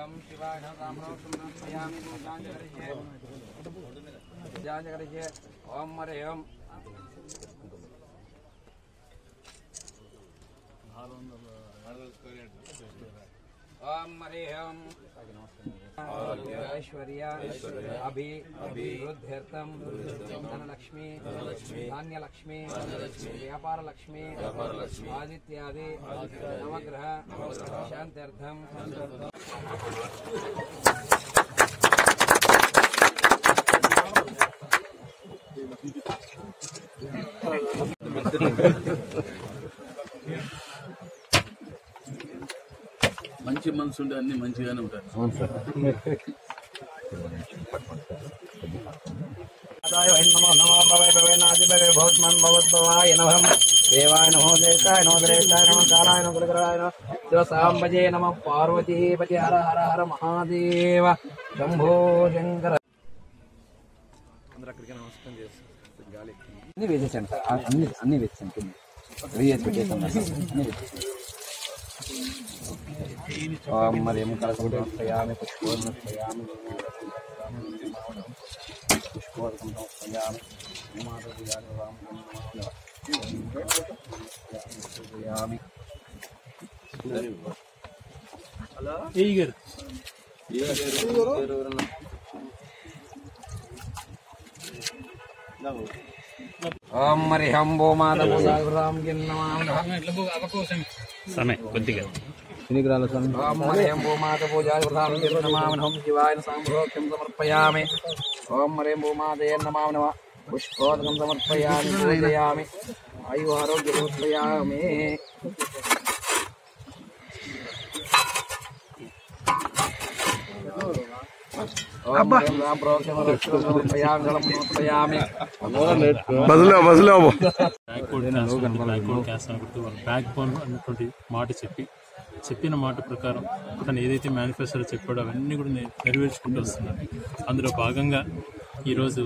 ఓం శివాయ నమః రామరావు సమర్పయామి పూజాంజలిషే పూజాంజలిషే ఓం హరి ఓం ఓం హరి ఓం ఐశ్వర్య అభి వృద్ధ్యర్థం ధనలక్ష్మి ధాన్యలక్ష్మి వ్యాపార లక్ష్మి ఆదిత్యాది నవగ్రహ శాంత్యర్థం మంచి మనసు ఉంటే అన్ని మంచిగానే ఉంటాయి దేవాయ నమో దేశాయ నమో ద్రేశాయ నమో కాలాయ నమో కులకరాయ నమో శివసాంబజే నమ పార్వతీపతి హర హర హర మహాదేవ శంభో శంకర అందరూ అక్కడికి నమస్కారం చేస్తారు గాలి అన్ని వేసేసాను సార్ ఆ- అన్ని అన్ని వేసేసాను కింద వేసి పెట్టేసాను అన్ని వేసేసాను ఓం మరియం కలసముద్రయామి పుష్పోన్మయామి పుష్పోన్మయామి మాధవ్యామి ఓం మరి హంబో మాధవ జాగృతాం సమయం కొద్దిగా ఓం మరి హంబో మాధవ జాగృతాం నమామహం శివాయ సాంభోక్యం సమర్పయామి ఓం మరి హంబో మాదయ నమామ పుష్పోదకం సమర్పయామి పూజయామి ఆయు ఆరోగ్య సమర్పయామి ఓం హ్రీం రాం ప్రోక్షం రక్షం సమర్పయామి జలం సమర్పయామి బ్యాక్వర్డ్ క్యాస్ట్ బ్యాక్వర్డ్ క్యాస్ట్ అనుకుంటూ వాళ్ళ బ్యాక్ బోన్ అన్నటువంటి మాట చెప్పి చెప్పిన మాట ప్రకారం తను ఏదైతే మేనిఫెస్టోలో చెప్పాడో అవన్నీ కూడా నె- నెరవేర్చుకుంటూ వస్తున్నాడు అందులో భాగంగా ఈరోజు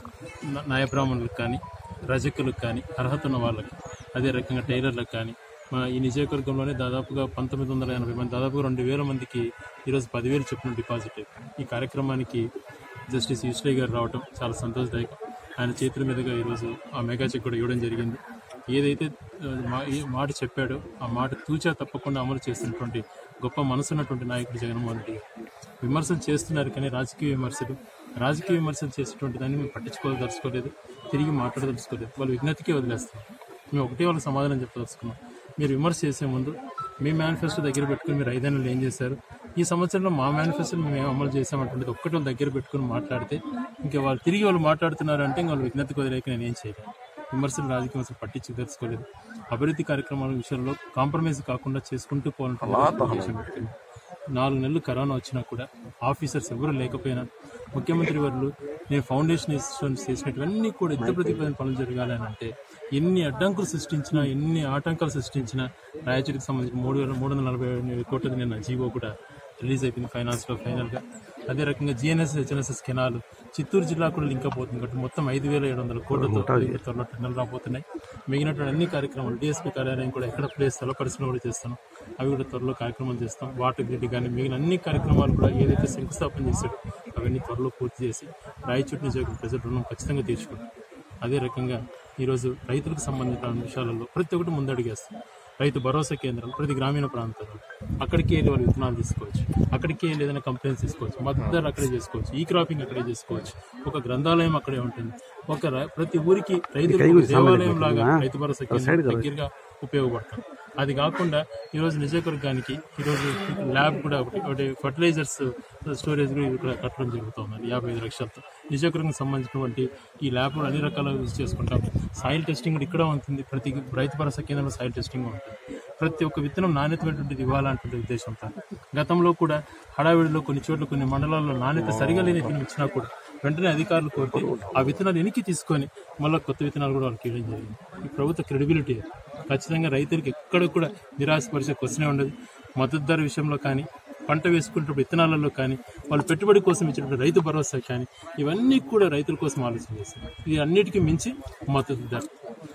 న- న్యాయబ్రాహ్మణులకు కానీ రజకులకు కానీ అర్హత ఉన్న వాళ్ళకి అదే రకంగా టైలర్లకు కానీ మా ఈ నియోజకవర్గంలోనే దాదాపుగా పంతొమ్మిది వందల ఎనభై మంది దాదాపుగా రెండు వేల మందికి ఈరోజు పదివేలు చొప్పున డిపాజిట్ అయింది ఈ కార్యక్రమానికి జస్టిస్ ఈశ్వరయ్య గారు రావడం చాలా సంతోషదాయకం ఆయన చేతుల మీదుగా ఈరోజు ఆ మెగా చెక్ కూడా ఇవ్వడం జరిగింది ఏదైతే ఆ, మా ఈ మాట చెప్పాడో ఆ మాట తూచా తప్పకుండా అమలు చేస్తున్నటువంటి గొప్ప మనసున్నటువంటి నాయకుడు జగన్మోహన్ రెడ్డి గారు విమర్శలు చేస్తున్నారు కానీ రాజకీయ విమర్శలు రాజకీయ విమర్శలు చేసేటువంటి దాన్ని మేము పట్టించుకోదలుచుకోలేదు తిరిగి మాట్లాడదలుచుకోలేదు వాళ్ళు విజ్ఞతకే వదిలేస్తాం మేము ఒకటే వాళ్ళకి సమాధానం చెప్పదలుచుకున్నాం మీరు విమర్శ చేసే ముందు మీ మేనిఫెస్టో దగ్గర పెట్టుకుని మీరు ఐదేళ్ళు ఏం చేశారు ఈ సంవత్సరంలో మా మేనిఫెస్టో మేము అమలు చేసామంటుండేది ఒక్కటి వాళ్ళ దగ్గర పెట్టుకుని మాట్లాడితే ఇంకా వాళ్ళు తిరిగి వాళ్ళు మాట్లాడుతున్నారు అంటే ఇంకా వాళ్ళు విజ్ఞతకు వదిలేక నేను ఏం చేయలేను విమర్శలు రాజకీయం అసలు పట్టించి తెలుసుకోలేదు అభివృద్ధి కార్యక్రమాల విషయంలో కాంప్రమైజ్ కాకుండా చేసుకుంటూ పోవాలంటే ఉద్దేశం పెట్టుకున్నాం నాలుగు నెలలు కరోనా వచ్చినా కూడా ఆఫీసర్స్ ఎవరు లేకపోయినా ముఖ్యమంత్రి వారు నేను ఫౌండేషన్ ఇన్స్టిట్యూషన్స్ చేసినటువన్నీ కూడా యుద్ధ ప్రతిపాదన పనులు జరగాలని అంటే ఎన్ని అడ్డంకులు సృష్టించినా ఎన్ని ఆటంకాలు సృష్టించినా రాయచూరికి సంబంధించిన మూడు వేల మూడు వందల నలభై ఎనిమిది కోట్లది నిన్న జీవో కూడా రిలీజ్ అయిపోయింది ఫైనాన్స్లో ఫైనల్గా అదే రకంగా జిఎన్ఎస్ హెచ్ఎన్ఎస్ఎస్ కెనాల్ చిత్తూరు జిల్లా కూడా లింక్ పోతుంది కాబట్టి మొత్తం ఐదు వేల ఏడు వందల కోట్లతో త్వరలో టెండర్లు రాబోతున్నాయి మిగిలినటువంటి అన్ని కార్యక్రమాలు డిఎస్పీ కార్యాలయం కూడా ఎక్కడ ప్లేస్ స్థల పరిశ్రమ కూడా చేస్తాం అవి కూడా త్వరలో కార్యక్రమాలు చేస్తాం వాటర్ గ్రిడ్ కానీ మిగిలిన అన్ని కార్యక్రమాలు కూడా ఏదైతే శంకుస్థాపన చేశాడో అవన్నీ త్వరలో పూర్తి చేసి రాయచూటి నియోజకవర్గ ప్రజల రుణం ఖచ్చితంగా తీర్చుకుంటాం అదే రకంగా ఈరోజు రైతులకు సంబంధించిన విషయాలలో ప్రతి ఒక్కటి ముందడుగేస్తాం రైతు భరోసా కేంద్రం ప్రతి గ్రామీణ ప్రాంతాల్లో అక్కడికి వెళ్ళి వాళ్ళు విత్తనాలు తీసుకోవచ్చు అక్కడికి వెళ్ళి ఏదైనా కంప్లైంట్స్ తీసుకోవచ్చు మద్దతు ధర అక్కడే చేసుకోవచ్చు ఈ క్రాపింగ్ అక్కడే చేసుకోవచ్చు ఒక గ్రంథాలయం అక్కడే ఉంటుంది ఒక ర- ప్రతి ఊరికి రైతు దేవాలయం లాగా రైతు భరోసా కేంద్రం దగ్గరగా ఉపయోగపడతాం అది కాకుండా ఈరోజు నియోజకవర్గానికి ఈరోజు ల్యాబ్ కూడా ఒకటి ఒకటి ఫర్టిలైజర్స్ స్టోరేజ్ కూడా ఇక్కడ కట్టడం జరుగుతుంది యాభై ఐదు లక్షలతో నియోజకవర్గం సంబంధించినటువంటి ఈ ల్యాబ్ కూడా అన్ని రకాల యూజ్ చేసుకుంటాం సాయిల్ టెస్టింగ్ కూడా ఇక్కడ ఉంటుంది ప్రతి రైతు భరోసా కేంద్రంలో సాయిల్ టెస్టింగ్ ఉంటుంది ప్రతి ఒక్క విత్తనం నాణ్యతమైనటువంటిది ఇవ్వాలంటే ఉద్దేశంతో గతంలో కూడా హడావిడిలో కొన్ని చోట్ల కొన్ని మండలాల్లో నాణ్యత సరిగా లేని విత్తనం ఇచ్చినా కూడా వెంటనే అధికారులు కోరితే ఆ విత్తనాలు వెనక్కి తీసుకొని మళ్ళీ కొత్త విత్తనాలు కూడా వాళ్ళకి ఇవ్వడం జరిగింది ఈ ప్రభుత్వ క్రెడిబిలిటీ ఖచ్చితంగా రైతులకు ఎక్కడ కూడా నిరాశపరిచే క్వశ్చనే ఉండదు మద్దతు ధర విషయంలో కానీ పంట వేసుకుంటున్న విత్తనాలలో కానీ వాళ్ళు పెట్టుబడి కోసం ఇచ్చినటువంటి రైతు భరోసా కానీ ఇవన్నీ కూడా రైతుల కోసం ఆలోచన చేస్తారు ఇది అన్నిటికీ మించి మద్దతు ధర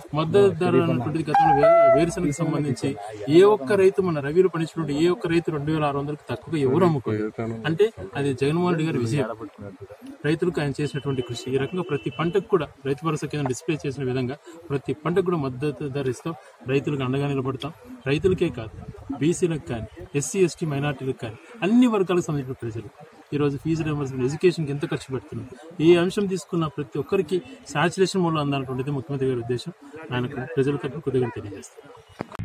మద్దతు ధర అన్నటువంటిది గతంలో వే- వేరుశనగకి సంబంధించి ఏ ఒక్క రైతు మన రవిలో పండించినటువంటి ఏ ఒక్క రైతు రెండు వేల ఆరు వందలకు తక్కువగా ఎవరు అమ్ముకోలేదు అంటే అది జగన్మోహన్ రెడ్డి గారి విజయం రైతులకు ఆయన చేసినటువంటి కృషి ఈ రకంగా ప్రతి పంటకు కూడా రైతు భరోసా కింద డిస్ప్లే చేసిన విధంగా ప్రతి పంటకు కూడా మద్దతు ధర ఇస్తాం రైతులకు అండగా నిలబడతాం రైతులకే కాదు బీసీలకు కానీ ఎస్సీ ఎస్టీ మైనార్టీలకు కానీ అన్ని వర్గాలకు సంబంధించిన ప్రజలు ఈరోజు ఫీజు రియంబర్స్మెంట్ ఎడ్యుకేషన్కి ఎంత ఖర్చు పెడుతున్నాం ఈ అంశం తీసుకున్న ప్రతి ఒక్కరికి సాచురేషన్ మూలం అందనటువంటిది ముఖ్యమంత్రి గారి ఉద్దేశం ఆయనకు ప్రజల తరపున కొద్దిగా తెలియజేస్తారు